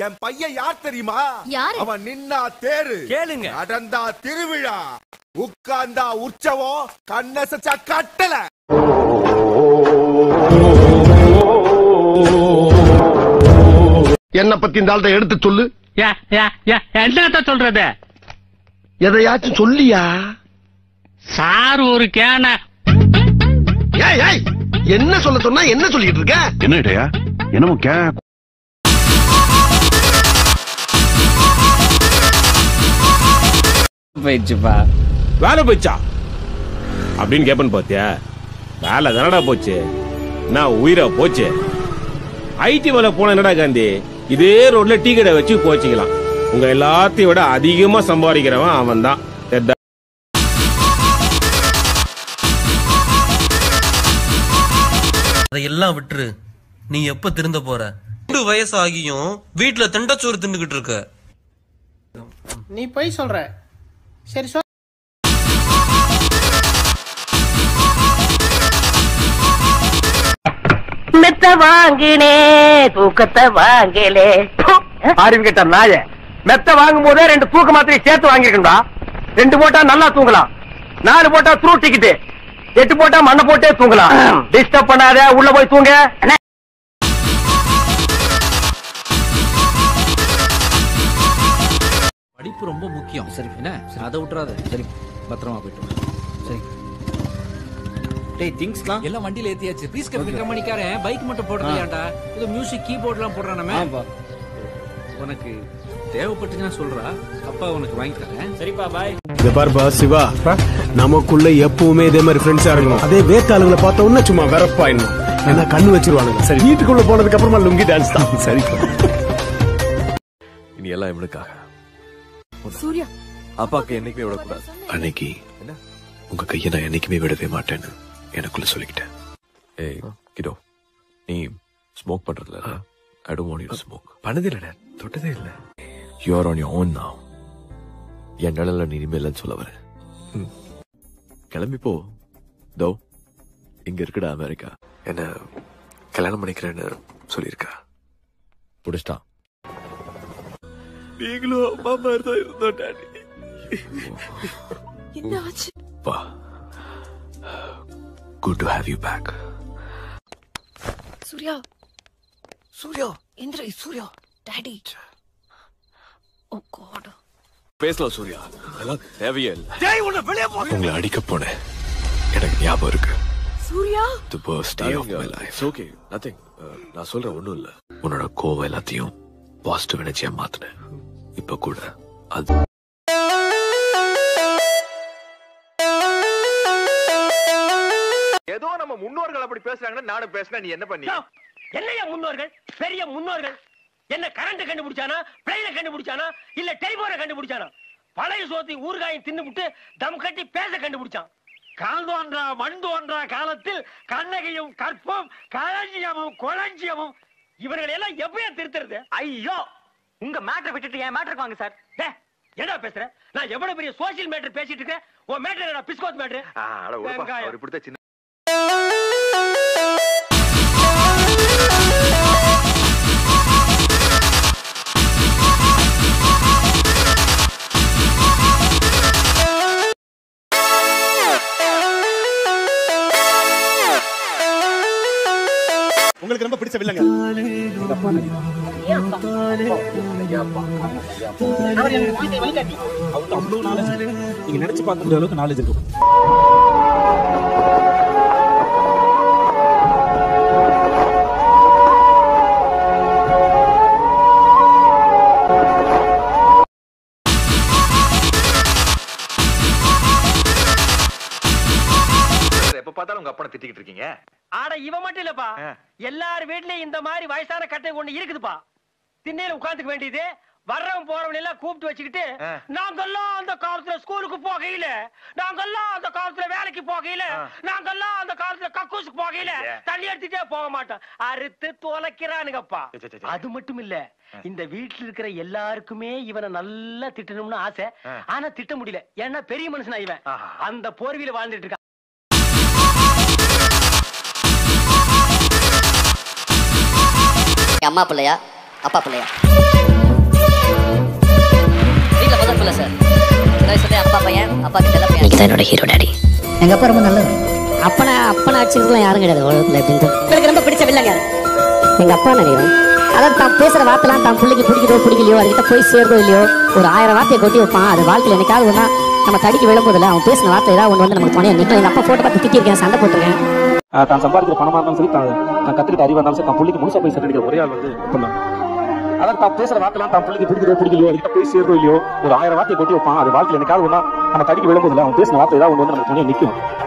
என் பையன் யார் தெரியுமா யாரு? அவன் நின்னா தேரு கேளுங்க. நடந்தா திருவிழா உட்கார்ந்தா உற்சவம் கண்ணசச்சா கட்டல என்ன பத்தி இந்த ஆள்கிட்ட எடுத்து சொல்லு என்னத்த சொல்றது எதையாச்சும் சொல்லியா சார் ஒரு கேன ஏய் ஏய் என்ன சொல்ல சொன்னா என்ன சொல்லிட்டு இருக்க என்ன இடையா என்னமோ கே போயிடுச்சுப்பா வேலை போச்சா அப்படின்னு கேப்பன் பாத்தியா வேலை தானடா போச்சு நான் உயிரா போச்சு ஐடி வேலை போன என்னடா காந்தி இதே ரோட்ல டீ கடை வச்சு போச்சுக்கலாம் உங்க எல்லாத்தையும் விட அதிகமா சம்பாதிக்கிறவன் அவன் தான் அதையெல்லாம் விட்டுரு நீ எப்ப திருந்த போற ரெண்டு வயசு ஆகியும் வீட்டுல திண்டச்சோறு தின்னுகிட்டு இருக்க நீ போய் சொல்ற சரி சொல் மெத்த வாங்கினே தூக்கத்தை வாங்கலே அறிவு கிட்ட நாய மெத்த வாங்கும் போதே ரெண்டு தூக்க மாத்திரை சேர்த்து வாங்கிருக்கா ரெண்டு போட்டா நல்லா தூங்கலாம் நாலு போட்டா த்ரூ டிக்கெட் எட்டு போட்டா மண்ணை போட்டே தூங்கலாம் டிஸ்டர்ப் பண்ணாத உள்ள போய் தூங்க படிப்பு ரொம்ப முக்கியம் சரி என்ன அதை விட்டுறாத சரி பத்திரமா போயிட்டு வா. சரி டேய் திங்ஸ்லாம் எல்லாம் வண்டியில ஏத்தியாச்சு பீஸ் கட் விக்கிற மணிக்காரன் பைக் மட்டும் போடுறியாடா இது மியூசிக் கீபோர்ட்லாம் போடுறானமே உனக்கு தேவைப்பட்டுச்சுன்னா சொல்றா அப்பா உனக்கு வாங்கி தரேன் சரிப்பா பாய் இத பாருப்பா சிவா நமக்குள்ள எப்பவுமே இதே மாதிரி ஃப்ரெண்ட்ஸா இருக்கணும் அதே வேத்தாளுங்களை பார்த்த உடனே சும்மா வெறப்பாயிடணும் ஏன்னா கண்ணு வச்சிருவானுங்க சரி வீட்டுக்குள்ள போனதுக்கு அப்புறமா லுங்கி டான்ஸ் தான் சரி இனி எல்லாம் இவனுக்காக சூர்யா அப்பாக்கு என்னைக்குமே விடக்கூடாது அன்னைக்கு என்ன? உங்க கையை நான் என்னைக்குமே விடவே மாட்டேன்னு எனக்குள்ள சொல்லிக்கிட்டேன் ஏய் கிடோ நீ ஸ்மோக் பண்றதுல I don't want you to smoke பண்ணதே இல்ல தொட்டதே இல்ல you are on your own now என் நிழல்ல நீ இனிமே இல்லைன்னு சொல்ல வரேன் ம். கிளம்பி போ தோ இங்க இருக்குடா அமெரிக்கா என்ன கல்யாணம் பண்ணிக்கிறேன்னு சொல்லியிருக்கா புடிச்சிட்டான் நீங்களும் அம்மா மாதிரி தான் இருந்தோம் டாடி என்ன ஆச்சு பா good to have you back Surya Surya எந்திர சூர்யா டாடி ஓ காட் பேசலாம் சூர்யா அதெல்லாம் தேவையே இல்ல உங்களை அடிக்க போனேன் எனக்கு ஞாபகம் இருக்கு Surya the birthday of my life okay nothing நான் சொல்றேன் ஒண்ணும் இல்ல உன்னோட கோவம் எல்லாத்தையும் பாசிட்டிவ் எனர்ஜியா மாத்தினேன் இப்ப கூட அது ஏதோ நம்ம முன்னோர்கள் அப்படி பேசுறாங்கன்னு நானும் பேசினா நீ என்ன பண்ணி என்னையா முன்னோர்கள் பெரிய முன்னோர்கள் என்ன கரண்ட் கண்டுபிடிச்சானா பிளைன கண்டுபிடிச்சானா இல்ல டெலிபோனை கண்டுபிடிச்சானா பழைய சோத்தை ஊறுகாயும் தின்னுபிட்டு தம் கட்டி பேச கண்டுபிடிச்சான் கால் தோன்றா மண் தோன்றா காலத்தில் கண்ணகையும் கற்பம் களஞ்சியமும் கொளஞ்சியமும் இவர்களை எல்லாம் எப்பயா திருத்துறது ஐயோ உங்க மேட்டரை விட்டுட்டு என் மேட்டருக்கு வாங்க சார் என்ன பேசுற நான் எவ்வளவு பெரிய சோசியல் மேட்டர் பேசிட்டு இருக்கேன் உன் மேட்டர் என்ன பிஸ்கோத் மேட்டர் அட உடுப்பா, வெங்காயம். அவர் இப்படித்தான் சின்ன உங்களுக்கு ரொம்ப பிடிச்ச வில்லங்க நீங்க நினைச்சு பார்க்கக்கூடிய அளவுக்கு நாலேஜ் இருக்கும் எப்ப பார்த்தாலும் உங்க அப்பனை திட்டிக்கிட்டு இருக்கீங்க ஆட இவ மட்டும் இல்லப்பா ஆ. எல்லார் வீட்லயும் இந்த மாதிரி வயசான கட்டை ஒண்ணு இருக்குதுப்பா திண்ணையில உட்கார்ந்துக்க வேண்டியது வர்றவன் போறவன் எல்லாம் கூப்பிட்டு வச்சுக்கிட்டு ஆ. நாங்கெல்லாம் அந்த காலத்துல ஸ்கூலுக்கு போகையில நாங்கெல்லாம் அந்த காலத்துல வேலைக்கு போகையில ஆ. நாங்கெல்லாம் அந்த காலத்துல கக்கூசுக்கு போகையில ஏ. தண்ணி எடுத்துட்டே போக மாட்டோம் அறுத்து தொலைக்கிறானுங்கப்பா சே, சே, சே. அது மட்டும் இல்ல இந்த வீட்டுல இருக்கிற எல்லாருக்குமே இவனை நல்லா திட்டணும்னு ஆசை ஆ. ஆனா திட்ட முடியல ஏன்னா பெரிய மனுஷனா இவன் ஆஹா. அந்த போர்வியில வாழ்ந்துட்டு இருக்கான் அம்மா பிள்ளையா அப்பா பிள்ளையா பவர்ஃபுல்லா சார் சின்ன வயசுல அப்பா பையன் அப்பா கிட்ட பையன் நீங்க தான் என்னோட ஹீரோ டாடி எங்க அப்பா ரொம்ப நல்லது அப்பனை அப்பனை அடிச்சுக்கலாம் யாரும் கிடையாது உலகத்துல எப்படின்னு உங்களுக்கு ரொம்ப பிடிச்ச வில்லங்க எங்க அப்பா நினைக்கிறோம் அதாவது தான் பேசுற வார்த்தைலாம் தான் பிள்ளைக்கு பிடிக்குதோ பிடிக்கலையோ அதுக்கிட்ட போய் சேருதோ இல்லையோ ஒரு ஆயிரம் வார்த்தையை கொட்டி வைப்பான் அது வாழ்க்கையில் என்னைக்காவது ஒன்றா நம்ம தடிக்கு விழும்போதில்ல அவன் பேசின வார்த்தை ஏதாவது ஒன்று வந்து நமக்கு துணையா நிற்கும் எங்க அப்பா போட்டோ பார்த்து திட்டிருக்கேன் சண்டை போட்டிருக்கேன் ஆஹ் தான் சம்பாதிக்கிற பணமா இருந்தாலும் சரி தான் தான் கத்துக்கிட்ட அறிவா இருந்தாலும் சரி தான் புள்ளிக்கு முழுசா போய் சென்றடிக்கிற ஒரே ஆள் வந்து இப்ப அதாவது தான் பேசுற வார்த்தைலாம் தான் புள்ளிக்கு பிடிக்கிறதோ பிடிக்கலையோ அதுக்கிட்ட போய் சேருதோ இல்லையோ ஒரு ஆயிரம் வார்த்தையை கொட்டி வைப்பான் அது வாழ்க்கையில் என்னைக்காவது ஒன்றா நம்ம தடிக்கு விழும்போதில்ல அவன் பேசின வார்த்தை ஏதாவது ஒன்று வந்து நமக்கு துணையா நிற்கும்